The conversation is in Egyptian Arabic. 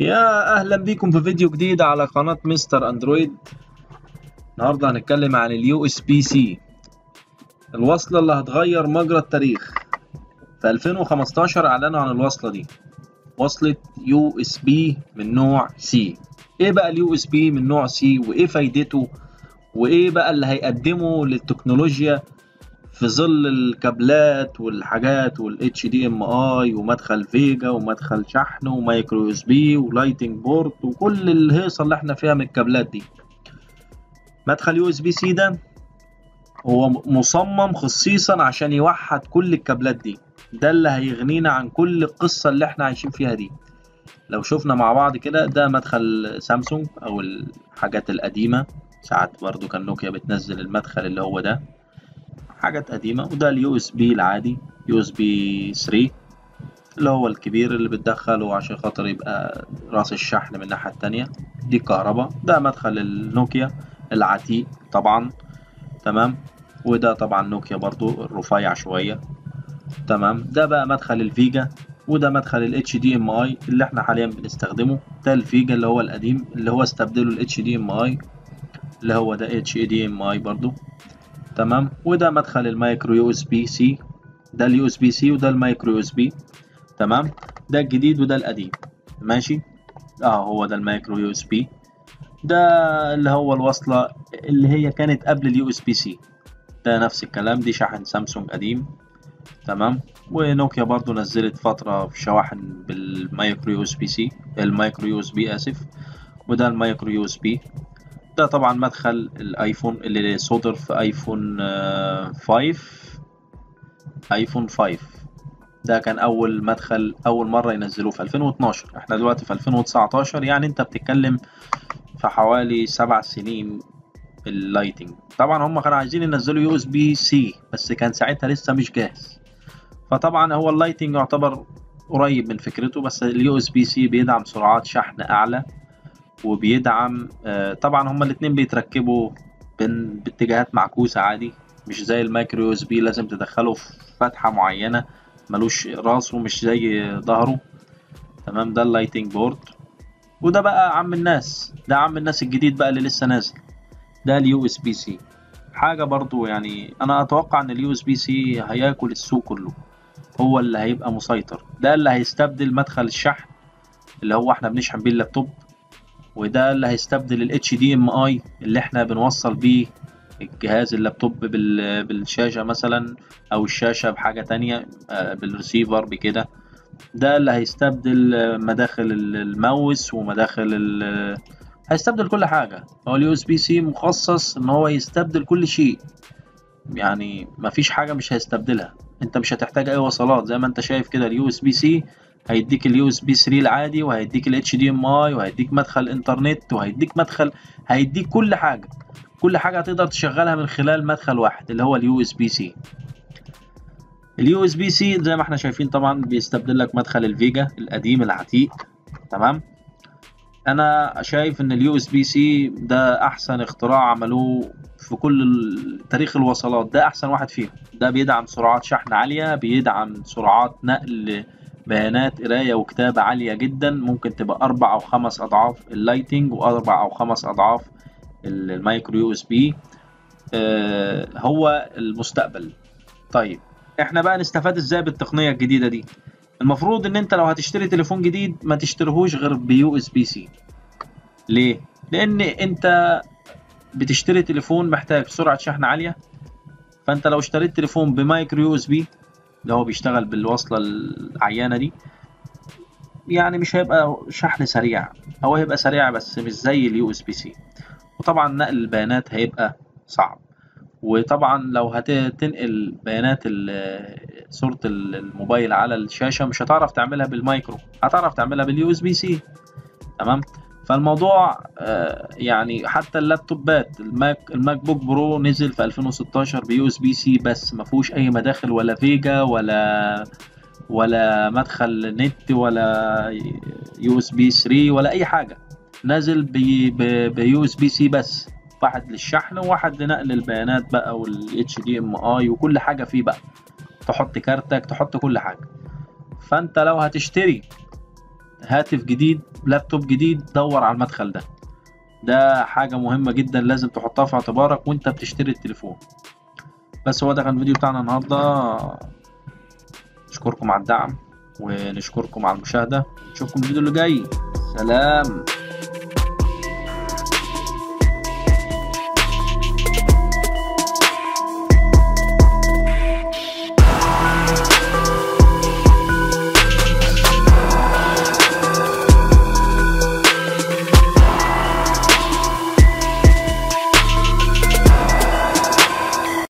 يا اهلا بيكم في فيديو جديد على قناة مستر اندرويد النهاردة هنتكلم عن اليو اس بي سي الوصلة اللي هتغير مجرى التاريخ في 2015 اعلنوا عن الوصلة دي وصلة يو اس بي من نوع سي ايه بقى اليو اس بي من نوع سي وايه فايدته وايه بقى اللي هيقدمه للتكنولوجيا في ظل الكابلات والحاجات والاتش دي ام اي ومدخل فيجا ومدخل شحن ومايكرو يو اس بي ولايتنج بورت وكل الهيصه اللي احنا فيها من الكابلات دي مدخل يو اس بي سي ده هو مصمم خصيصا عشان يوحد كل الكابلات دي ده اللي هيغنينا عن كل القصه اللي احنا عايشين فيها دي لو شفنا مع بعض كده ده مدخل سامسونج او الحاجات القديمه ساعات برضو كان نوكيا بتنزل المدخل اللي هو ده حاجات قديمة وده اليو اس بي العادي يو اس بي 3 اللي هو الكبير اللي بتدخله عشان خاطر يبقى راس الشحن من الناحية التانية دي كهرباء ده مدخل النوكيا العتيق طبعا تمام وده طبعا نوكيا برضو الرفيع شوية تمام ده بقى مدخل الفيجا وده مدخل ال HDMI اللي احنا حاليا بنستخدمه ده الفيجا اللي هو القديم اللي هو استبدله ال HDMI اللي هو ده HDMI برضو تمام وده مدخل المايكرو يو اس بي سي ده اليو اس بي سي وده المايكرو يو اس بي تمام ده الجديد وده القديم ماشي اه هو ده المايكرو يو اس بي ده اللي هو الوصلة اللي هي كانت قبل اليو اس بي سي ده نفس الكلام دي شاحن سامسونج قديم تمام ونوكيا برضو نزلت فترة في شواحن بالمايكرو يو اس بي سي المايكرو يو اس بي اسف وده المايكرو يو اس بي ده طبعا مدخل الايفون اللي صدر في ايفون 5 ايفون 5 ده كان اول مدخل اول مره ينزلوه في 2012 احنا دلوقتي في 2019 يعني انت بتتكلم في حوالي سبع سنين اللايتنج طبعا هم كانوا عايزين ينزلوا يو اس بي سي بس كان ساعتها لسه مش جاهز فطبعا هو اللايتنج يعتبر قريب من فكرته بس اليو اس بي سي بيدعم سرعات شحن اعلى وبيدعم طبعا هما الاتنين بيتركبوا باتجاهات معكوسة عادي مش زي المايكرو يو اس بي لازم تدخله في فتحة معينة ملوش راسه مش زي ظهره تمام ده اللايتنج بورد وده بقى عم الناس ده عم الناس الجديد بقى اللي لسه نازل ده اليو اس بي سي حاجة برضو يعني انا اتوقع ان اليو اس بي سي هياكل السوق كله هو اللي هيبقى مسيطر ده اللي هيستبدل مدخل الشحن اللي هو احنا بنشحن بيه اللابتوب وده اللي هيستبدل ال HDMI اللي احنا بنوصل بيه الجهاز اللابتوب بالشاشة مثلا او الشاشة بحاجة تانية بالريسيفر بكده ده اللي هيستبدل مداخل الماوس ومداخل ال هيستبدل كل حاجة هو اليو اس بي سي مخصص ان هو يستبدل كل شيء يعني مفيش حاجة مش هيستبدلها انت مش هتحتاج اي وصلات زي ما انت شايف كده اليو اس بي سي هيديك اليو اس بي 3 العادي وهيديك الاتش دي ام اي وهيديك مدخل انترنت وهيديك مدخل هيديك كل حاجه كل حاجه هتقدر تشغلها من خلال مدخل واحد اللي هو اليو اس بي سي اليو اس بي سي زي ما احنا شايفين طبعا بيستبدل لك مدخل الفيجا القديم العتيق تمام انا شايف ان اليو اس بي سي ده احسن اختراع عملوه في كل تاريخ الوصلات ده احسن واحد فيهم ده بيدعم سرعات شحن عاليه بيدعم سرعات نقل بيانات قراية وكتابة عالية جدا ممكن تبقى أربع أو خمس أضعاف اللايتنج وأربع أو خمس أضعاف المايكرو يو اس بي هو المستقبل طيب احنا بقى نستفاد ازاي بالتقنية الجديدة دي المفروض ان انت لو هتشتري تليفون جديد ما تشتريهوش غير بيو اس بي سي ليه لان انت بتشتري تليفون محتاج سرعة شحن عالية فانت لو اشتريت تليفون بمايكرو يو اس بي اللي هو بيشتغل بالوصلة العيانة دي يعني مش هيبقى شحن سريع هو هيبقى سريع بس مش زي اليو اس بي سي وطبعا نقل البيانات هيبقى صعب وطبعا لو هتنقل بيانات صورة الموبايل على الشاشة مش هتعرف تعملها بالمايكرو هتعرف تعملها باليو اس بي سي تمام فالموضوع يعني حتى اللابتوبات الماك الماك بوك برو نزل في 2016 بيو اس بي سي بس ما فيهوش اي مداخل ولا فيجا ولا ولا مدخل نت ولا يو اس بي 3 ولا اي حاجه نازل بيو اس بي سي بس واحد للشحن وواحد لنقل البيانات بقى والاتش دي ام اي وكل حاجه فيه بقى تحط كارتك تحط كل حاجه فانت لو هتشتري هاتف جديد لابتوب جديد دور على المدخل ده ده حاجة مهمة جدا لازم تحطها في اعتبارك وانت بتشتري التليفون بس هو ده كان الفيديو بتاعنا النهاردة نشكركم على الدعم ونشكركم على المشاهدة نشوفكم الفيديو اللي جاي سلام